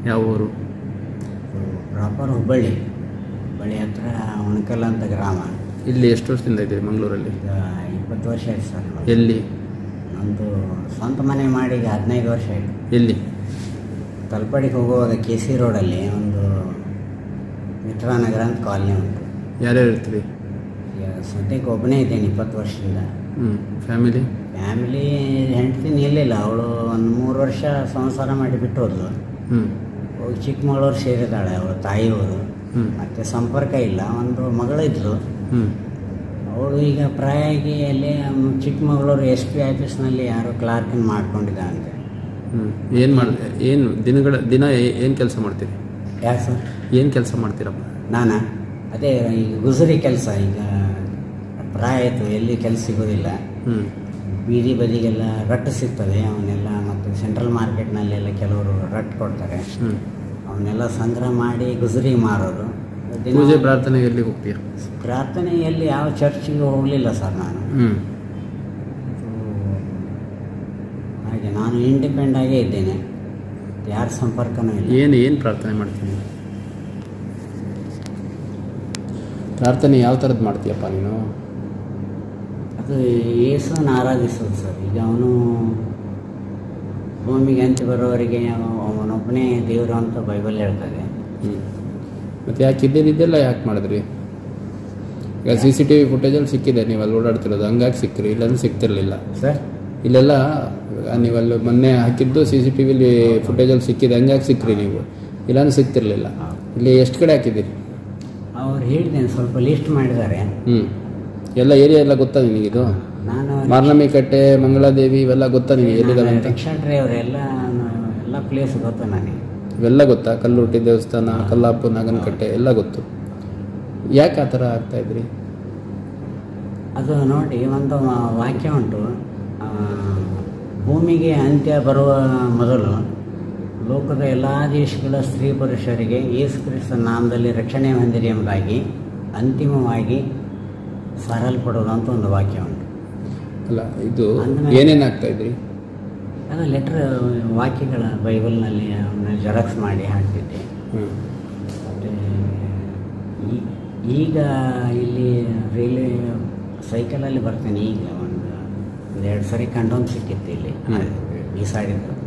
ಯಾವ ಊರು ಪ್ರಾಪರ್ ಹುಬ್ಬಳ್ಳಿ ಹುಬ್ಬಳ್ಳಿ ಹತ್ರ ಉಣಕಲ್ ಅಂತ ಗ್ರಾಮ ಇಲ್ಲಿ ಎಷ್ಟು ವರ್ಷದಿಂದ ಇದ್ದೀರಿ ಮಂಗಳೂರಲ್ಲಿ ಈಗ ಇಪ್ಪತ್ತು ವರ್ಷ ಆಯ್ತು ಸರ್ ಇವಾಗ. ಎಲ್ಲಿ ನಂದು ಸ್ವಂತ ಮನೆ ಮಾಡಿ ಈಗ ಹದಿನೈದು ವರ್ಷ ಆಯಿತು ಎಲ್ಲಿ ತಲಪಾಡಿಗೆ ಹೋಗುವಾಗ ಕೆ ಸಿ ರೋಡಲ್ಲಿ ಒಂದು ಮಿತ್ರನಗರ ಅಂತ ಕಾಲನಿ ಉಂಟು ಯಾರ್ಯಾರು ಇರ್ತೀರಿ ಈಗ ಸದ್ಯಕ್ಕೆ ಒಬ್ಬನೇ ಇದ್ದೇನೆ ಇಪ್ಪತ್ತು ವರ್ಷದಿಂದ ಹ್ಞೂ ಫ್ಯಾಮಿಲಿ ಫ್ಯಾಮಿಲಿ ಹೆಂಡತಿ ನಿಲ್ಲಿಲ್ಲ ಅವಳು ಒಂದು ಮೂರು ವರ್ಷ ಸಂಸಾರ ಮಾಡಿ ಬಿಟ್ಟು ಹೋದ್ಲು ಹ್ಞೂ ಹೋಗಿ ಚಿಕ್ಕಮಗಳೂರು ಸೇರಿದ್ದಾಳೆ ಅವಳು ತಾಯಿಯವರು ಹ್ಞೂ ಮತ್ತು ಸಂಪರ್ಕ ಇಲ್ಲ ಒಂದು ಮಗಳಿದ್ಲು ಹ್ಞೂ ಅವಳು ಈಗ ಪ್ರಾಯಾಗಿ ಅಲ್ಲಿ ಚಿಕ್ಕಮಗಳೂರು ಎಸ್ ಪಿ ಆಫೀಸ್ನಲ್ಲಿ ಯಾರೋ ಕ್ಲಾರ್ಕನ್ ಮಾಡ್ಕೊಂಡಿದ್ದಾನಂತೆ ಹ್ಞೂ ಏನು ಮಾಡಿ ಏನು ದಿನಗಳ ದಿನ ಏನು ಕೆಲಸ ಮಾಡ್ತೀರಿ ಯಾಕೆ ಸರ್ ಏನು ಕೆಲಸ ಮಾಡ್ತೀರಪ್ಪ ನಾನಾ ಅದೇ ಈ ಗುಜರಿ ಕೆಲಸ ಈಗ ಪ್ರಾಯ ಆಯಿತು ಎಲ್ಲಿ ಕೆಲಸ ಸಿಗೋದಿಲ್ಲ ಹ್ಞೂ ಬೀದಿ ಬದಿಗೆಲ್ಲ ರಟ್ಟು ಸಿಗ್ತದೆ ಅವನ್ನೆಲ್ಲ ಮತ್ತು ಸೆಂಟ್ರಲ್ ಮಾರ್ಕೆಟ್ನಲ್ಲೆಲ್ಲ ಕೆಲವರು ರಟ್ಟು ಕೊಡ್ತಾರೆ ಹ್ಞೂ ಅವನ್ನೆಲ್ಲ ಸಂಗ್ರಹ ಮಾಡಿ ಗುಜರಿಗೆ ಮಾರೋದು ದಿನ- ಪೂಜೆ ಪ್ರಾರ್ಥನೆಗೆ ಎಲ್ಲಿ ಹೋಗ್ತೀಯ ಪ್ರಾರ್ಥನೆಯಲ್ಲಿ ಯಾವ ಚರ್ಚಿಗೆ ಹೋಗಲಿಲ್ಲ ಸರ್ ನಾನು ಹ್ಞೂ ಹಾಗೆ ನಾನು ಇಂಡಿಪೆಂಡ್ ಆಗೇ ಇದ್ದೇನೆ ಯಾರ ಸಂಪರ್ಕನೂ ಇಲ್ಲ ಏನು ಏನು ಪ್ರಾರ್ಥನೆ ಮಾಡ್ತೀನಿ ಪ್ರಾರ್ಥನೆ ಯಾವ ಥರದ್ದು ಮಾಡ್ತೀಯಪ್ಪ ನೀನು ಅದು ಯೇಸುವನ್ನು ಆರಾಧಿಸೋದು ಸರ್ ಈಗ ಅವನು ಭೂಮಿಗೆ ಅಂತ್ಯ ಬರೋವರೆಗೆ ಅವ- ಅವನೊಬ್ಬನೇ ದೇವರು ಅಂತ ಬೈಬಲ್ ಹೇಳ್ತದೆ ಹ್ಞೂ ಮತ್ತು ಯಾಕೆ ಇದ್ದಿದ್ದೆಲ್ಲ ಯಾಕೆ ಮಾಡಿದ್ರಿ ಈಗ ಸಿ ಸಿ ಟಿ ವಿ ಫುಟೇಜಲ್ಲಿ ಸಿಕ್ಕಿದೆ ನೀವು ಅಲ್ಲಿ ಓಡಾಡ್ತಿರೋದು ಹಂಗಾಗಿ ಸಿಕ್ಕ್ರಿ ಇಲ್ಲಾಂದ್ರೆ ಸಿಗ್ತಿರ್ಲಿಲ್ಲ ಸರ್ ಇಲ್ಲೆಲ್ಲ ಇವಾಗ ನೀವು ಅಲ್ಲಿ ಮೊನ್ನೆ ಹಾಕಿದ್ದು ಸಿ ಸಿ ಟಿ ವಿಲಿ ಫುಟೇಜಲ್ಲಿ ಸಿಕ್ಕಿದೆ ಹಂಗಾಗಿ ಸಿಕ್ಕ್ರಿ ನೀವು ಇಲ್ಲಾಂದ್ರೆ ಸಿಗ್ತಿರ್ಲಿಲ್ಲ ಇಲ್ಲಿ ಎಷ್ಟು ಕಡೆ ಹಾಕಿದ್ದೀರಿ ಅವ್ರು ಹೇಳಿದ್ದೇನೆ ಸ್ವಲ್ಪ ಲಿಸ್ಟ್ ಮಾಡಿದ್ದಾರೆ ಹ್ಞೂ ಎಲ್ಲ ಏರಿಯಾ ಎಲ್ಲ ಗೊತ್ತಾ ನಿನಗಿದು ನಾನು ಮಾರ್ನಮಿ ಕಟ್ಟೆ ಮಂಗಳಾದೇವಿ ಇವೆಲ್ಲ ಗೊತ್ತಾ ನಿನಗೆ ಎಲ್ಲಿದಾವೆ ಅಂತ ರಿಕ್ಷಾ ಡ್ರೈವರ್ ಎಲ್ಲ ಎಲ್ಲ ಪ್ಲೇಸ್ ಗೊತ್ತು ನನಗೆ ಇವೆಲ್ಲ ಗೊತ್ತಾ ಕಲ್ಲುಟ್ಟಿ ದೇವಸ್ಥಾನ ಕಲ್ಲಾಪು ನಾಗನಕಟ್ಟೆ ಎಲ್ಲ ಗೊತ್ತು ಯಾಕೆ ಆ ಥರ ಆಗ್ತಾ ಇದ್ರಿ ಅದು ನೋಡಿ ಒಂದು ವಾಕ್ಯ ಉಂಟು ಆ, ಭೂಮಿಗೆ ಅಂತ್ಯ ಬರುವ ಮೊದಲು ಲೋಕದ ಎಲ್ಲ ದೇಶಗಳ ಸ್ತ್ರೀ ಪುರುಷರಿಗೆ ಯೇಸು ಕ್ರಿಸ್ತ ನಾಮದಲ್ಲಿ ರಕ್ಷಣೆ ಹೊಂದಿರಿ ಎಂಬುದಾಗಿ ಅಂತಿಮವಾಗಿ ಸಾರಲ್ಪಡೋದು ಅಂತ ಒಂದು ವಾಕ್ಯ ಉಂಟು ಅಲ್ಲ ಇದು ಅಂದ್ಮೇಲೆ- ಏನೇನು ಆಗ್ತಾ ಇದ್ರಿ ಅದು ಲೆಟ್ರ್ ವಾಕ್ಯಗಳ ಬೈಬಲ್ನಲ್ಲಿ ಅವನ್ನ ಜೆರಾಕ್ಸ್ ಮಾಡಿ ಹಾಕ್ತಿದ್ದೆ ಹ್ಞೂ ಮತ್ತು ಈ- ಈಗ ಇಲ್ಲಿ ರೈಲ್ವೆ ಸೈಕಲಲ್ಲಿ ಬರ್ತೇನೆ ಈಗ ಒಂದು ಒಂದೆರಡು ಸರಿ ಕಂಡೋಮ್ ಸಿಕ್ಕಿತ್ತು ಇಲ್ಲಿ ಹ್ಮ್. ಬೀಸಾಡಿದ್ದು